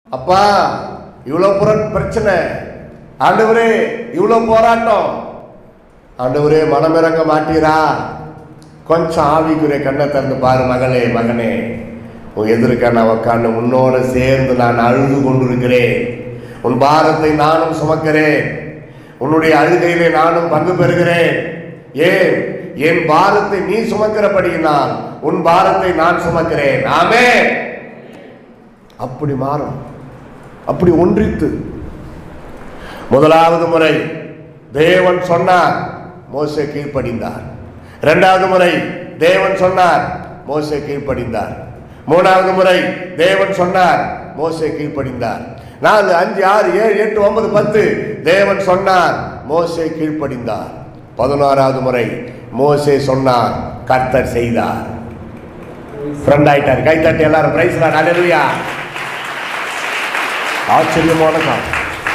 அப்பா இவ்வளவு புற- பிரச்சனை ஆண்டவரே இவ்வளவு போராட்டம் ஆண்டவரே மனமிறங்க மாட்டீரா கொஞ்சம் ஆவிக்குரிய கண்ணை திறந்து பாரு மகளே மகனே உன் எதிர்க்க நான் உட்காந்து உன்னோட சேர்ந்து நான் அழுது கொண்டிருக்கிறேன் உன் பாரத்தை நானும் சுமக்கிறேன் உன்னுடைய அழுகையிலே நானும் பங்கு பெறுகிறேன் ஏன் என் பாரத்தை நீ சுமக்கிறபடியினால் உன் பாரத்தை நான் சுமக்கிறேன் ஆமே அப்படி மாறும் அப்படி ஒன்றித்து முதலாவது முறை தேவன் சொன்னார் மோசே கீழ்ப்படிந்தார் இரண்டாவது முறை தேவன் சொன்னார் மோசே கீழ்ப்படிந்தார் மூணாவது முறை தேவன் சொன்னார் மோசே கீழ்ப்படிந்தார் நாலு அஞ்சு ஆறு ஏழு எட்டு ஒன்பது பத்து தேவன் சொன்னார் மோசே கீழ்ப்படிந்தார் பதினோராவது முறை மோசே சொன்னார் கர்த்தர் செய்தார் ஃப்ரெண்ட் ஆயிட்டார் கை தட்டி எல்லாரும் பிரைஸ் அலையா ஆச்சரியமான காலம்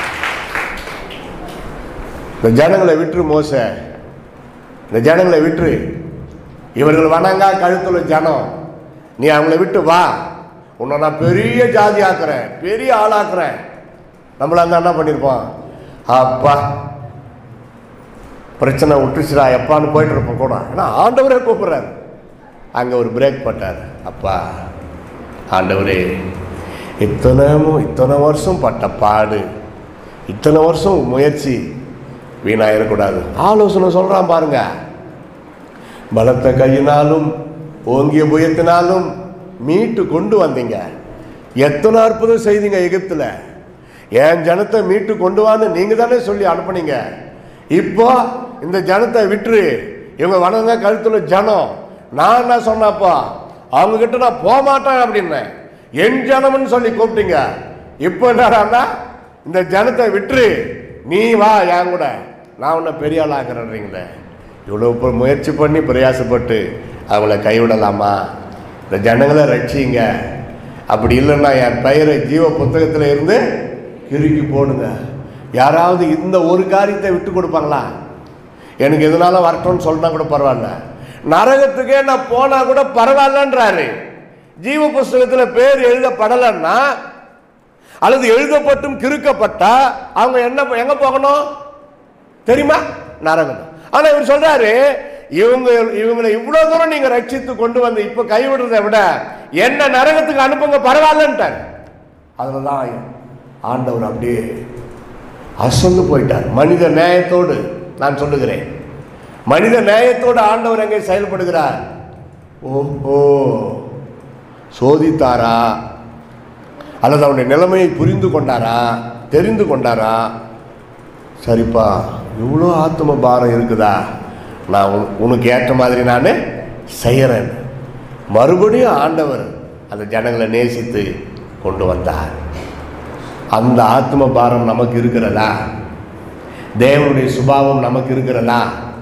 இந்த ஜனங்களை விட்டுரு மோச இந்த ஜனங்களை விட்டுரு இவர்கள் வணங்கா கழுத்துல ஜனம் நீ அவங்கள விட்டு வா உன்னை நான் பெரிய ஜாதி ஆக்குறேன் பெரிய ஆளாக்குறேன் நம்மள அந்த என்ன பண்ணியிருப்போம் அப்பா பிரச்சனை விட்டுச்சுடா எப்பான்னு போயிட்டு இருப்போம் கூட ஏன்னா ஆண்டவரே கூப்பிடுறாரு அங்கே ஒரு பிரேக் போட்டார் அப்பா ஆண்டவரே இத்தனைமும் இத்தனை வருஷம் பட்ட பாடு இத்தனை வருஷம் முயற்சி வீணாயிடக்கூடாது ஆலோசனை சொல்கிறான் பாருங்க பலத்த கையினாலும் ஓங்கிய புயத்தினாலும் மீட்டு கொண்டு வந்தீங்க எத்தனை அற்புதம் செய்தீங்க எகிப்தில் என் ஜனத்தை மீட்டு கொண்டு வான்னு நீங்கள் தானே சொல்லி அனுப்புனீங்க இப்போ இந்த ஜனத்தை விட்டுரு இவங்க வணங்க கழுத்துல ஜனம் நான் என்ன சொன்னப்பா அவங்க கிட்ட நான் போக மாட்டேன் அப்படின்னேன் என் ஜனம்னு சொல்லி கூப்பிட்டீங்க இப்போ என்னடான்னா இந்த ஜனத்தை விட்டுரு நீ வா என் கூட நான் உன்னை பெரிய ஆள் ஆக்குறேன்றீங்களே இவ்வளோ இப்போ முயற்சி பண்ணி பிரயாசப்பட்டு அவங்கள கைவிடலாமா இந்த ஜனங்களை ரட்சிங்க அப்படி இல்லைன்னா என் பெயரை ஜீவ புத்தகத்தில் இருந்து கிறுக்கி போடுங்க யாராவது இந்த ஒரு காரியத்தை விட்டு கொடுப்பாங்களா எனக்கு எதனால வரட்டும்னு சொன்னா கூட பரவாயில்ல நரகத்துக்கே நான் போனா கூட பரவாயில்லன்றாரு ஜீவ புஸ்தகத்தில் பேர் எழுதப்படலைன்னா அல்லது எழுதப்பட்டும் கிறுக்கப்பட்டா அவங்க என்ன எங்க போகணும் தெரியுமா நரகம் ஆனா இவர் சொல்றாரு இவங்க இவங்களை இவ்வளவு தூரம் நீங்க ரட்சித்து கொண்டு வந்து இப்ப கைவிடுறதை விட என்ன நரகத்துக்கு அனுப்புங்க பரவாயில்லன்ட்டார் அதுலதான் ஆண்டவர் அப்படியே அசந்து போயிட்டார் மனித நேயத்தோடு நான் சொல்லுகிறேன் மனித நேயத்தோடு ஆண்டவர் எங்கே செயல்படுகிறார் ஓஹோ சோதித்தாரா அல்லது அவனுடைய நிலைமையை புரிந்து கொண்டாரா தெரிந்து கொண்டாரா சரிப்பா இவ்வளோ ஆத்ம பாரம் இருக்குதா நான் உன்- உனக்கு ஏற்ற மாதிரி நான் செய்கிறேன் மறுபடியும் ஆண்டவர் அந்த ஜனங்களை நேசித்து கொண்டு வந்தார் அந்த ஆத்ம பாரம் நமக்கு இருக்கிறதா தேவனுடைய சுபாவம் நமக்கு இருக்கிறதா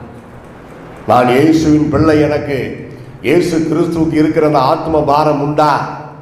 நான் இயேசுவின் பிள்ளை எனக்கு இயேசு கிறிஸ்துவுக்கு இருக்கிற அந்த ஆத்ம பாரம் உண்டா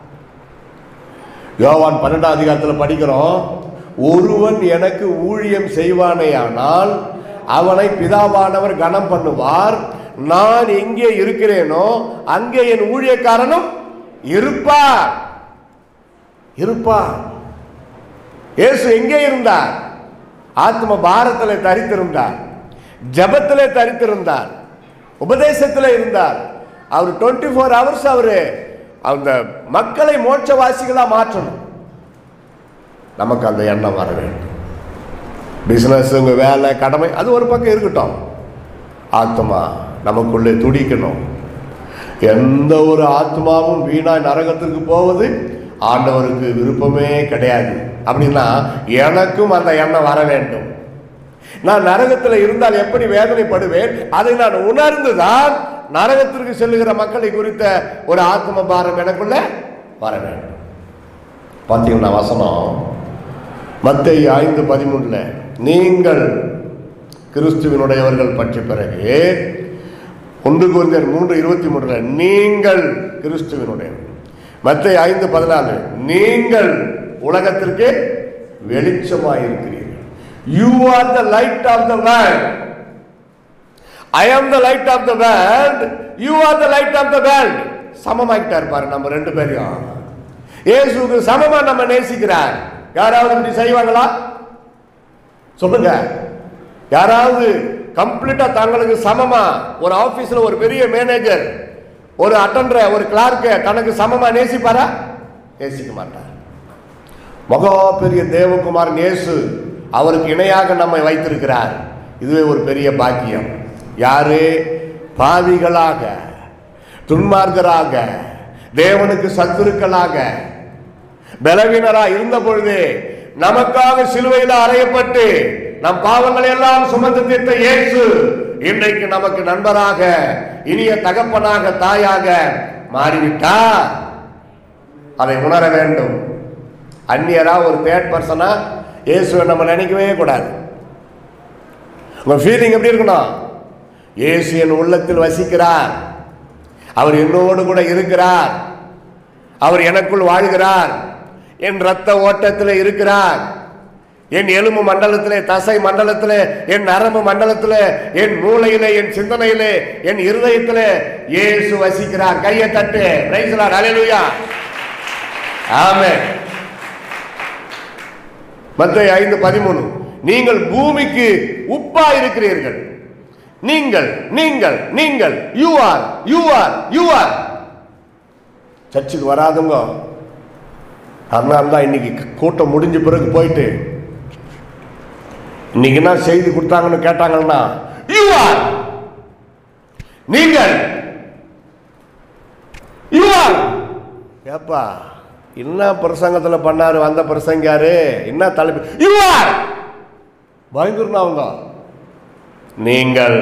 யோவான் பன்னெண்டாம் அதிகாரத்தில் படிக்கிறோம் ஒருவன் எனக்கு ஊழியம் செய்வானேயானால் அவனை பிதாவானவர் கனம் பண்ணுவார் நான் எங்கே இருக்கிறேனோ அங்கே என் ஊழியக்காரனும் இருப்பார் இருப்பார் இயேசு எங்கே இருந்தார் ஆத்ம பாரத்திலே தரித்திருந்தார் ஜபத்திலே தரித்திருந்தார் உபதேசத்தில் இருந்தார் அவர் டுவெண்ட்டி ஃபோர் ஹவர்ஸ் அவர் அந்த மக்களை மோட்சவாசிகளா மாற்றணும் நமக்கு அந்த எண்ணம் வர வேண்டும் பிஸ்னஸ் உங்க வேலை கடமை அது ஒரு பக்கம் இருக்கட்டும் ஆத்மா நமக்குள்ளே துடிக்கணும் எந்த ஒரு ஆத்மாவும் வீணாய் நரகத்திற்கு போவது ஆண்டவருக்கு விருப்பமே கிடையாது அப்படின்னா எனக்கும் அந்த எண்ணம் வர வேண்டும் நான் நரகத்தில் இருந்தால் எப்படி வேதனைப்படுவேன் அதை நான் உணர்ந்துதான் நரகத்திற்கு செல்லுகிற மக்களை குறித்த ஒரு ஆத்ம பாரம் எனக்குள்ள வர வேண்டும் பார்த்தீங்கன்னா வசனம் மத்திய ஐந்து பதிமூணுல நீங்கள் கிறிஸ்துவினுடையவர்கள் பற்றி பிறகு ஒன்று குருந்தர் மூன்று இருபத்தி மூணுல நீங்கள் கிறிஸ்துவினுடையவர்கள் மத்திய ஐந்து பதினாலு நீங்கள் உலகத்திற்கு வெளிச்சமாயிருக்கிறீர்கள் you are the light of the world I am the light of the world you are the light of the world சமமாக்கிட்டார் பாரு நம்ம ரெண்டு பேரையும் இயேசுக்கு சமமா நம்ம நேசிக்கிறார் யாராவது இப்படி செய்வாங்களா சொல்லுங்க யாராவது கம்ப்ளீட்டா தங்களுக்கு சமமா ஒரு ஆபீஸ்ல ஒரு பெரிய மேனேஜர் ஒரு அட்டன்ற ஒரு கிளார்க்க தனக்கு சமமா நேசிப்பாரா நேசிக்க மாட்டார் மகா பெரிய தேவகுமாரன் இயேசு அவருக்கு இணையாக நம்மை வைத்திருக்கிறார் இதுவே ஒரு பெரிய பாக்கியம் யாரு பாவிகளாக துன்மார்க்கராக தேவனுக்கு சத்துருக்களாக பலவீனரா இருந்த பொழுதே நமக்காக சிலுவையில் அறையப்பட்டு நம் பாவங்களை எல்லாம் சுமந்து தீர்த்த இயேசு இன்றைக்கு நமக்கு நண்பராக இனிய தகப்பனாக தாயாக மாறிவிட்டார் அதை உணர வேண்டும் அந்நியரா ஒரு தேர்ட் பர்சனா இயேசுவை நம்ம நினைக்கவே கூடாது உங்க ஃபீலிங் எப்படி இருக்கணும் இயேசு என் உள்ளத்தில் வசிக்கிறார் அவர் என்னோடு கூட இருக்கிறார் அவர் எனக்குள் வாழ்கிறார் என் ரத்த ஓட்டத்தில் இருக்கிறார் என் எலும்பு மண்டலத்திலே தசை மண்டலத்திலே என் நரம்பு மண்டலத்திலே என் மூளையிலே என் சிந்தனையிலே என் இருதயத்திலே இயேசு வசிக்கிறார் கையை தட்டு பிரைஸ்லார் ஹalleluya ஆமென் மத்திய ஐந்து பதிமூணு நீங்கள் பூமிக்கு உப்பா இருக்கிறீர்கள் நீங்கள் நீங்கள் நீங்கள் you are you are you are சர்ச்சுக்கு வராதவங்க அதனால தான் இன்னைக்கு கூட்டம் முடிஞ்ச பிறகு போயிட்டு இன்னைக்கு என்ன செய்தி கொடுத்தாங்கன்னு கேட்டாங்கன்னா யூ ஆர் நீங்கள் யூ ஆர் ஏப்பா என்ன பிரசங்கத்தில் பண்ணாரு வந்த பிரசங்காரு என்ன தலைப்பு யூ ஆர் பயந்துருந்தா அவங்க நீங்கள்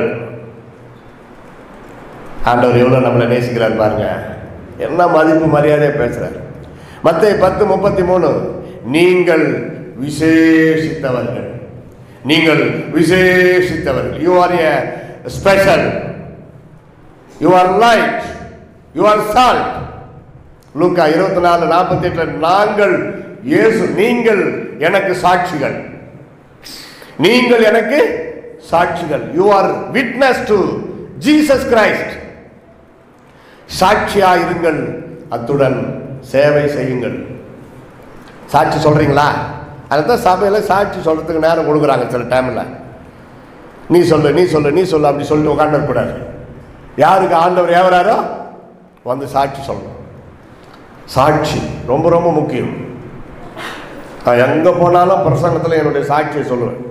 ஆண்டவர் எவ்வளோ நம்மளை நேசிக்கிறார் பாருங்க என்ன மதிப்பு மரியாதையை பேசுறாரு மத்திய பத்து முப்பத்தி மூணு நீங்கள் விசேஷித்தவர்கள் நீங்கள் விசேஷித்தவர்கள் you are a special you are light you are salt லூக்கா இருபத்தி நாலு நாற்பத்தி எட்டுல நாங்கள் இயேசு நீங்கள் எனக்கு சாட்சிகள் நீங்கள் எனக்கு சாட்சிகள் you are witness to Jesus Christ சாட்சியா இருங்கள் அத்துடன் சேவை செய்யுங்கள் சாட்சி சொல்றீங்களா அதுதான் சபையில் சாட்சி சொல்றதுக்கு நேரம் கொடுக்குறாங்க சில டைம்ல நீ சொல்லு நீ சொல்லு நீ சொல்லு அப்படி சொல்லிட்டு உட்காந்துருக்கூடாது யாருக்கு ஆண்டவர் ஏவராரோ வந்து சாட்சி சொல்லணும் சாட்சி ரொம்ப ரொம்ப முக்கியம் நான் எங்கே போனாலும் பிரசங்கத்தில் என்னுடைய சாட்சியை சொல்லுவேன்